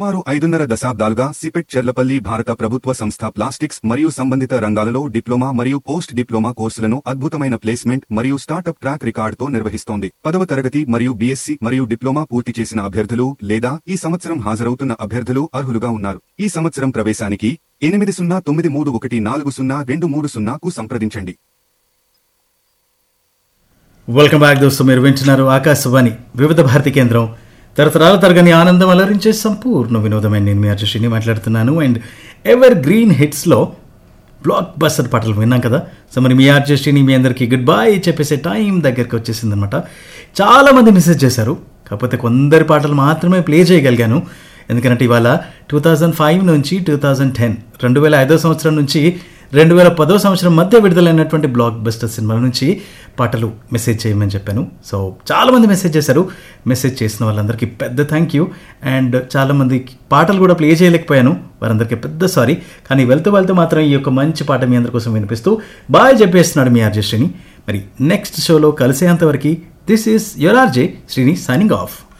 సుమారు ఐదున్నర దశాబ్దాలుగా సిపెట్ చెర్లపల్లి భారత ప్రభుత్వ సంస్థ ప్లాస్టిక్స్ మరియు సంబంధిత రంగాలలో డిప్లొమా మరియు పోస్ట్ డిప్లొమా కోర్సులను అద్భుతమైన ప్లేస్మెంట్ మరియు స్టార్టప్ ట్రాక్ రికార్డుతో నిర్వహిస్తోంది పదవ తరగతి మరియు బీఎస్సీ మరియు డిప్లొమా పూర్తి చేసిన అభ్యర్థులు లేదా ఈ సంవత్సరం హాజరవుతున్న అభ్యర్థులు అర్హులుగా ఉన్నారు ఈ సంవత్సరం ప్రవేశానికి ఎనిమిది సున్నా తొమ్మిది మూడు ఒకటి నాలుగు సున్నా రెండు మూడు సున్నాకు సంప్రదించండి వెల్కమ్ బ్యాక్ దోస్తు మీరు వింటున్నారు ఆకాశవాణి వివిధ భారతి కేంద్రం తరతరాల తరగని ఆనందం అలరించే సంపూర్ణ వినోదమైన నేను మీ అర్జుషిని మాట్లాడుతున్నాను అండ్ ఎవర్ గ్రీన్ హిట్స్లో బ్లాక్ బస్టర్ పాటలు విన్నాం కదా సో మరి మీ ఆర్జెస్టిని మీ అందరికీ గుడ్ బాయ్ చెప్పేసే టైం దగ్గరికి వచ్చేసిందనమాట చాలామంది మెసేజ్ చేశారు కాకపోతే కొందరి పాటలు మాత్రమే ప్లే చేయగలిగాను ఎందుకంటే ఇవాళ టూ థౌజండ్ ఫైవ్ నుంచి టూ థౌజండ్ టెన్ రెండు వేల ఐదో సంవత్సరం నుంచి రెండు వేల పదో సంవత్సరం మధ్య విడుదలైనటువంటి బ్లాక్ బస్టర్ సినిమాల నుంచి పాటలు మెసేజ్ చేయమని చెప్పాను సో చాలామంది మెసేజ్ చేశారు మెసేజ్ చేసిన వాళ్ళందరికీ పెద్ద థ్యాంక్ యూ అండ్ చాలామంది పాటలు కూడా ప్లే చేయలేకపోయాను వారందరికీ పెద్ద సారీ కానీ వెళ్తూ వెళ్తూ మాత్రం ఈ యొక్క మంచి పాట మీ అందరి కోసం వినిపిస్తూ బాయ్ చెప్పేస్తున్నాడు మీ ఆర్జే శ్రీని మరి నెక్స్ట్ షోలో కలిసేంతవరకు this is your RJ Srini signing of